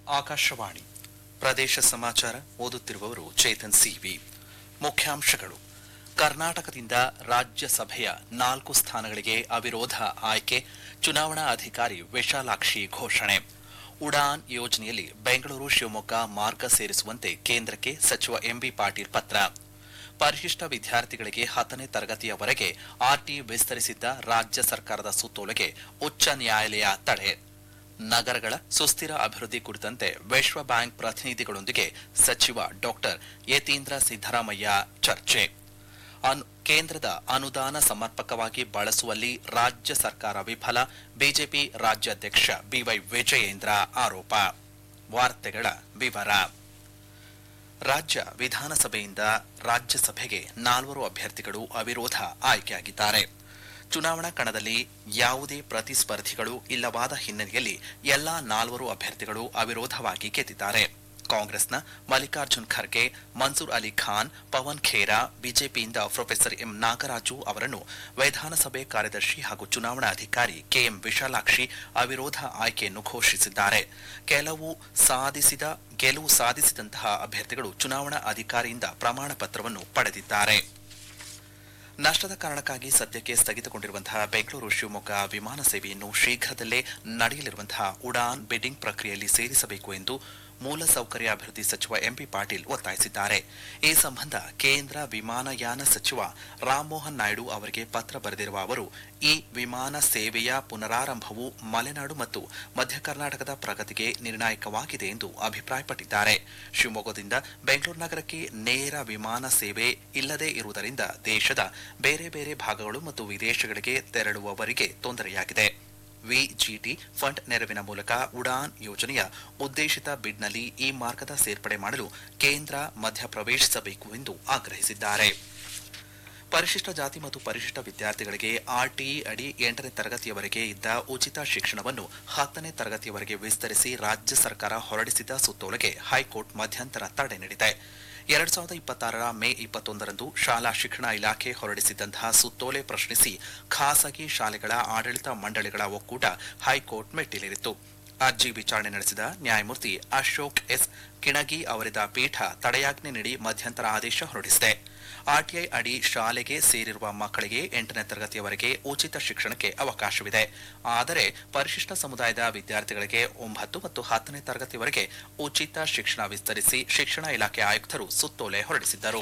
ಆಕಾಶವಾಣಿ ಪ್ರದೇಶ ಸಮಾಚಾರ ಓದುತ್ತಿರುವವರು ಚೇತನ್ ಸಿವಿ ಮುಖ್ಯಾಂಶಗಳು ಕರ್ನಾಟಕದಿಂದ ರಾಜ್ಯಸಭೆಯ ನಾಲ್ಕು ಸ್ಥಾನಗಳಿಗೆ ಅವಿರೋಧ ಆಯ್ಕೆ ಚುನಾವಣಾ ಅಧಿಕಾರಿ ವಿಶಾಲಾಕ್ಷಿ ಘೋಷಣೆ ಉಡಾನ್ ಯೋಜನೆಯಲ್ಲಿ ಬೆಂಗಳೂರು ಶಿವಮೊಗ್ಗ ಮಾರ್ಗ ಸೇರಿಸುವಂತೆ ಕೇಂದ್ರಕ್ಕೆ ಸಚಿವ ಎಂಬಿ ಪಾಟೀಲ್ ಪತ್ರ ಪರಿಶಿಷ್ಟ ವಿದ್ಯಾರ್ಥಿಗಳಿಗೆ ಹತ್ತನೇ ತರಗತಿಯವರೆಗೆ ಆರ್ಟಿ ವಿಸ್ತರಿಸಿದ್ದ ರಾಜ್ಯ ಸರ್ಕಾರದ ಸುತ್ತೋಲೆಗೆ ಉಚ್ಚ ನ್ಯಾಯಾಲಯ ತಡೆ ನಗರಗಳ ಸುಸ್ಥಿರ ಅಭಿವೃದ್ಧಿ ಕುರಿತಂತೆ ವಿಶ್ವ ಬ್ಯಾಂಕ್ ಪ್ರತಿನಿಧಿಗಳೊಂದಿಗೆ ಸಚಿವ ಡಾಕ್ಟರ್ ಯತೀಂದ್ರ ಸಿದ್ದರಾಮಯ್ಯ ಚರ್ಚೆ ಅನು- ಕೇಂದ್ರದ ಅನುದಾನ ಸಮರ್ಪಕವಾಗಿ ಬಳಸುವಲ್ಲಿ ರಾಜ್ಯ ಸರ್ಕಾರ ವಿಫಲ ಬಿಜೆಪಿ ರಾಜ್ಯಾಧ್ಯಕ್ಷ ಬಿವೈ ವಿಜಯೇಂದ್ರ ಆರೋಪ ವಾರ್ತೆಗಳ ವಿವರ ರಾಜ್ಯ ವಿಧಾನಸಭೆಯಿಂದ ರಾಜ್ಯಸಭೆಗೆ ನಾಲ್ವರು ಅಭ್ಯರ್ಥಿಗಳು ಅವಿರೋಧ ಆಯ್ಕೆಯಾಗಿದ್ದಾರೆ ಚುನಾವಣಾ ಕಣದಲ್ಲಿ ಯಾವುದೇ ಪ್ರತಿಸ್ಪರ್ಧಿಗಳು ಇಲ್ಲವಾದ ಹಿನ್ನೆಲೆಯಲ್ಲಿ ಎಲ್ಲಾ ನಾಲ್ವರು ಅಭ್ಯರ್ಥಿಗಳು ಅವಿರೋಧವಾಗಿ ಗೆದ್ದಿದ್ದಾರೆ ಕಾಂಗ್ರೆಸ್ನ ಮಲ್ಲಿಕಾರ್ಜುನ್ ಖರ್ಗೆ ಮನ್ಸೂರ್ ಅಲಿ ಖಾನ್ ಪವನ್ ಖೇರಾ ಬಿಜೆಪಿಯಿಂದ ಪ್ರೊಫೆಸರ್ ಎಂ ನಾಗರಾಜು ಅವರನ್ನು ವಿಧಾನಸಭೆ ಕಾರ್ಯದರ್ಶಿ ಹಾಗೂ ಚುನಾವಣಾ ಅಧಿಕಾರಿ ಕೆಎಂ ವಿಶಾಲಾಕ್ಷಿ ಅವಿರೋಧ ಆಯ್ಕೆಯನ್ನು ಘೋಷಿಸಿದ್ದಾರೆ ಕೆಲವು ಸಾಧಿಸಿದ ಗೆಲುವು ಸಾಧಿಸಿದಂತಹ ಅಭ್ಯರ್ಥಿಗಳು ಚುನಾವಣಾ ಅಧಿಕಾರಿಯಿಂದ ಪ್ರಮಾಣ ಪತ್ರವನ್ನು ಪಡೆದಿದ್ದಾರೆ ನಷ್ಟದ ಕಾರಣಕ್ಕಾಗಿ ಸದ್ಯಕ್ಕೆ ಸ್ಥಗಿತಗೊಂಡಿರುವಂತಹ ಬೆಂಗಳೂರು ಶಿವಮೊಗ್ಗ ವಿಮಾನ ಸೇವೆಯನ್ನು ಶೀಘ್ರದಲ್ಲೇ ನಡೆಯಲಿರುವಂತಹ ಉಡಾನ್ ಬಿಡ್ಡಿಂಗ್ ಪ್ರಕ್ರಿಯೆಯಲ್ಲಿ ಸೇರಿಸಬೇಕು ಎಂದು ಮೂಲಸೌಕರ್ಯ ಅಭಿವೃದ್ಧಿ ಸಚಿವ ಎಂಪಿ ಪಾಟೀಲ್ ಒತ್ತಾಯಿಸಿದ್ದಾರೆ ಈ ಸಂಬಂಧ ಕೇಂದ್ರ ವಿಮಾನಯಾನ ಸಚಿವ ರಾಮಮೋಹನ್ ನಾಯ್ಡು ಅವರಿಗೆ ಪತ್ರ ಬರೆದಿರುವ ಅವರು ಈ ವಿಮಾನ ಸೇವೆಯ ಪುನರಾರಂಭವು ಮಲೆನಾಡು ಮತ್ತು ಮಧ್ಯ ಕರ್ನಾಟಕದ ಪ್ರಗತಿಗೆ ನಿರ್ಣಾಯಕವಾಗಿದೆ ಎಂದು ಅಭಿಪ್ರಾಯಪಟ್ಟಿದ್ದಾರೆ ಶಿವಮೊಗ್ಗದಿಂದ ಬೆಂಗಳೂರು ನಗರಕ್ಕೆ ನೇರ ವಿಮಾನ ಸೇವೆ ಇಲ್ಲದೇ ಇರುವುದರಿಂದ ದೇಶದ ಬೇರೆ ಬೇರೆ ಭಾಗಗಳು ಮತ್ತು ವಿದೇಶಗಳಿಗೆ ತೆರಳುವವರಿಗೆ ತೊಂದರೆಯಾಗಿದೆ ವಿಜಿಟಿ ಫಂಡ್ ನೆರವಿನ ಮೂಲಕ ಉಡಾನ್ ಯೋಜನೆಯ ಉದ್ದೇಶಿತ ಬಿಡ್ನಲ್ಲಿ ಈ ಮಾರ್ಗದ ಸೇರ್ಪಡೆ ಮಾಡಲು ಕೇಂದ್ರ ಮಧ್ಯಪ್ರವೇಶಿಸಬೇಕು ಎಂದು ಆಗ್ರಹಿಸಿದ್ದಾರೆ ಪರಿಶಿಷ್ಟ ಜಾತಿ ಮತ್ತು ಪರಿಶಿಷ್ಟ ವಿದ್ಯಾರ್ಥಿಗಳಿಗೆ ಆರ್ಟಿಇ ಅಡಿ ಎಂಟನೇ ತರಗತಿಯವರೆಗೆ ಇದ್ದ ಉಚಿತ ಶಿಕ್ಷಣವನ್ನು ಹತ್ತನೇ ತರಗತಿಯವರೆಗೆ ವಿಸ್ತರಿಸಿ ರಾಜ್ಯ ಸರ್ಕಾರ ಹೊರಡಿಸಿದ ಸುತ್ತೋಲೆಗೆ ಹೈಕೋರ್ಟ್ ಮಧ್ಯಂತರ ತಡೆ ನೀಡಿದೆ ಎರಡ್ ಸಾವಿರದ ಇಪ್ಪತ್ತಾರರ ಮೇ ಇಪ್ಪತ್ತೊಂದರಂದು ಶಾಲಾ ಶಿಕ್ಷಣ ಇಲಾಖೆ ಹೊರಡಿಸಿದ್ದಂತಹ ಸುತ್ತೋಲೆ ಪ್ರಶ್ನಿಸಿ ಖಾಸಗಿ ಶಾಲೆಗಳ ಆಡಳಿತ ಮಂಡಳಿಗಳ ಒಕ್ಕೂಟ ಹೈಕೋರ್ಟ್ ಮೆಟ್ಟಿಲೇರಿತ್ತು ಅರ್ಜಿ ವಿಚಾರಣೆ ನಡೆಸಿದ ನ್ಯಾಯಮೂರ್ತಿ ಅಶೋಕ್ ಎಸ್ ಕಿಣಗಿ ಅವರಿದ್ದ ಪೀಠ ತಡೆಯಾಜ್ಞೆ ನೀಡಿ ಮಧ್ಯಂತರ ಆದೇಶ ಹೊರಡಿಸಿದೆ ಆರ್ಟಿಐ ಅಡಿ ಶಾಲೆಗೆ ಸೇರಿರುವ ಮಕ್ಕಳಿಗೆ ಎಂಟನೇ ತರಗತಿಯವರೆಗೆ ಉಚಿತ ಶಿಕ್ಷಣಕ್ಕೆ ಅವಕಾಶವಿದೆ ಆದರೆ ಪರಿಶಿಷ್ಟ ಸಮುದಾಯದ ವಿದ್ಯಾರ್ಥಿಗಳಿಗೆ ಒಂಬತ್ತು ಮತ್ತು ಹತ್ತನೇ ತರಗತಿವರೆಗೆ ಉಚಿತ ಶಿಕ್ಷಣ ವಿಸ್ತರಿಸಿ ಶಿಕ್ಷಣ ಇಲಾಖೆ ಆಯುಕ್ತರು ಸುತ್ತೋಲೆ ಹೊರಡಿಸಿದ್ದರು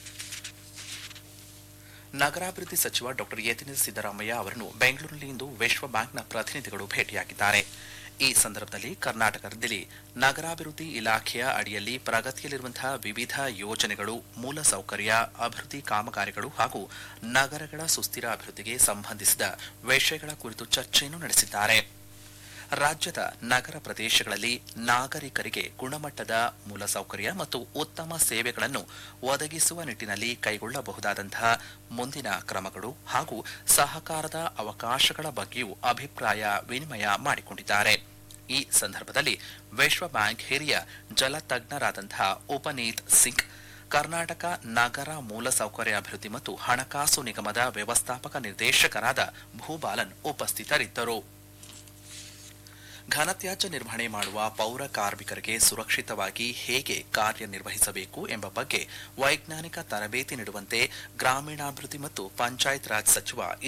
ನಗರಾಭಿವೃದ್ಧಿ ಸಚಿವ ಡಾಕ್ಟರ್ ಯತೀಂದ್ರ ಸಿದ್ದರಾಮಯ್ಯ ಅವರನ್ನು ಬೆಂಗಳೂರಿನಲ್ಲಿಂದು ವಿಶ್ವ ಬ್ಯಾಂಕ್ನ ಪ್ರತಿನಿಧಿಗಳು ಭೇಟಿಯಾಗಿದ್ದಾರೆ ಈ ಸಂದರ್ಭದಲ್ಲಿ ಕರ್ನಾಟಕದಲ್ಲಿ ನಗರಾಭಿವೃದ್ಧಿ ಇಲಾಖೆಯ ಅಡಿಯಲ್ಲಿ ಪ್ರಗತಿಯಲ್ಲಿರುವಂತಹ ವಿವಿಧ ಯೋಜನೆಗಳು ಮೂಲಸೌಕರ್ಯ ಅಭಿವೃದ್ಧಿ ಕಾಮಗಾರಿಗಳು ಹಾಗೂ ನಗರಗಳ ಸುಸ್ಥಿರ ಅಭಿವೃದ್ಧಿಗೆ ಸಂಬಂಧಿಸಿದ ವಿಷಯಗಳ ಕುರಿತು ಚರ್ಚೆಯನ್ನು ನಡೆಸಿದ್ದಾರೆ ರಾಜ್ಯದ ನಗರ ಪ್ರದೇಶಗಳಲ್ಲಿ ನಾಗರಿಕರಿಗೆ ಗುಣಮಟ್ಟದ ಮೂಲಸೌಕರ್ಯ ಮತ್ತು ಉತ್ತಮ ಸೇವೆಗಳನ್ನು ಒದಗಿಸುವ ನಿಟ್ಟಿನಲ್ಲಿ ಕೈಗೊಳ್ಳಬಹುದಾದಂತಹ ಮುಂದಿನ ಕ್ರಮಗಳು ಹಾಗೂ ಸಹಕಾರದ ಅವಕಾಶಗಳ ಬಗ್ಗೆಯೂ ಅಭಿಪ್ರಾಯ ವಿನಿಮಯ ಮಾಡಿಕೊಂಡಿದ್ದಾರೆ ಈ ಸಂದರ್ಭದಲ್ಲಿ ವಿಶ್ವ ಬ್ಯಾಂಕ್ ಹಿರಿಯ ಜಲತಜ್ಞರಾದಂತಹ ಉಪನೀತ್ ಸಿಂಗ್ ಕರ್ನಾಟಕ ನಗರ ಮೂಲಸೌಕರ್ಯ ಅಭಿವೃದ್ಧಿ ಮತ್ತು ಹಣಕಾಸು ನಿಗಮದ ವ್ಯವಸ್ಥಾಪಕ ನಿರ್ದೇಶಕರಾದ ಭೂಬಾಲನ್ ಉಪಸ್ಥಿತರಿದ್ದರು ಘನತ್ಯಾಜ್ಯ ನಿರ್ವಹಣೆ ಮಾಡುವ ಪೌರ ಕಾರ್ಮಿಕರಿಗೆ ಸುರಕ್ಷಿತವಾಗಿ ಹೇಗೆ ಕಾರ್ಯನಿರ್ವಹಿಸಬೇಕು ಎಂಬ ಬಗ್ಗೆ ವೈಜ್ಞಾನಿಕ ತರಬೇತಿ ನೀಡುವಂತೆ ಗ್ರಾಮೀಣಾಭಿವೃದ್ಧಿ ಮತ್ತು ಪಂಚಾಯತ್ ರಾಜ್ ಸಚಿವ